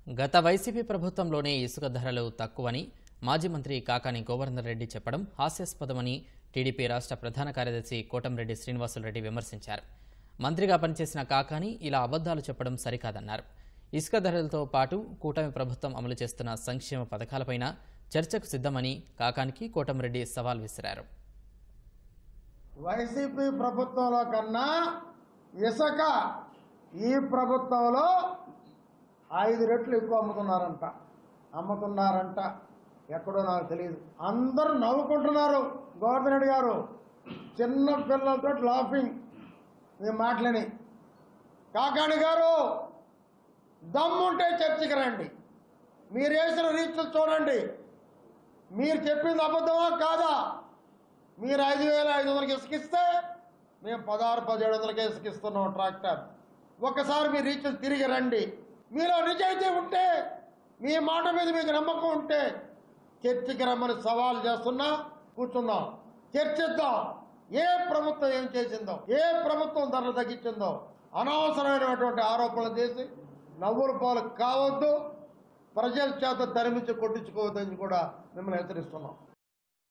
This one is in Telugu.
గత వైసీపీ ప్రభుత్వంలోనే ఇసుక ధరలు తక్కువని మాజీ మంత్రి కాకాని గోవర్ధన్ రెడ్డి చెప్పడం హాస్యాస్పదమని టీడీపీ రాష్ట్ర ప్రధాన కార్యదర్శి కోటంరెడ్డి శ్రీనివాసులరెడ్డి విమర్శించారు మంత్రిగా పనిచేసిన కాకాని ఇలా అబద్ధాలు చెప్పడం సరికాదన్నారు ఇసుక ధరలతో పాటు కూటమి ప్రభుత్వం అమలు చేస్తున్న సంక్షేమ పథకాలపైన చర్చకు సిద్ధమని కాకానికి కోటంరెడ్డి సవాల్ విసిరారు వైసీపీ ప్రభుత్వంలో కన్నా ఇసుక ఈ ప్రభుత్వంలో ఐదు రెట్లు ఎక్కువ అమ్ముతున్నారంట అమ్ముతున్నారంట ఎక్కడో నాకు తెలియదు అందరూ నవ్వుకుంటున్నారు గోవర్ధన్ రెడ్డి గారు చిన్న పిల్లలతో లాఫింగ్ మీ మాటలని కాకాణి గారు దమ్ముంటే చర్చకి రండి మీరు వేసిన రీచ్లు చూడండి మీరు చెప్పింది అబద్ధమా కాదా మీరు ఐదు వేల ఐదు వందలకి ఇసుకిస్తే మేము పదహారు పదిహేడు వందలకి ఇసుకిస్తున్నాం ట్రాక్టర్ ఒకసారి మీ రీచ్లు తిరిగి రండి మీలో నిజాయితీ ఉంటే మీ మాట మీద మీకు నమ్మకం ఉంటే చర్చకి రమ్మని సవాల్ చేస్తున్నా కూర్చుందాం చర్చిద్దాం ఏ ప్రభుత్వం ఏం చేసిందో ఏ ప్రభుత్వం ధరలు తగ్గించిందో అనవసరమైనటువంటి ఆరోపణలు చేసి నవ్వుల పాలు కావద్దు ప్రజల చేత తరిమించి కొట్టించుకోవద్దని కూడా మిమ్మల్ని హెచ్చరిస్తున్నాం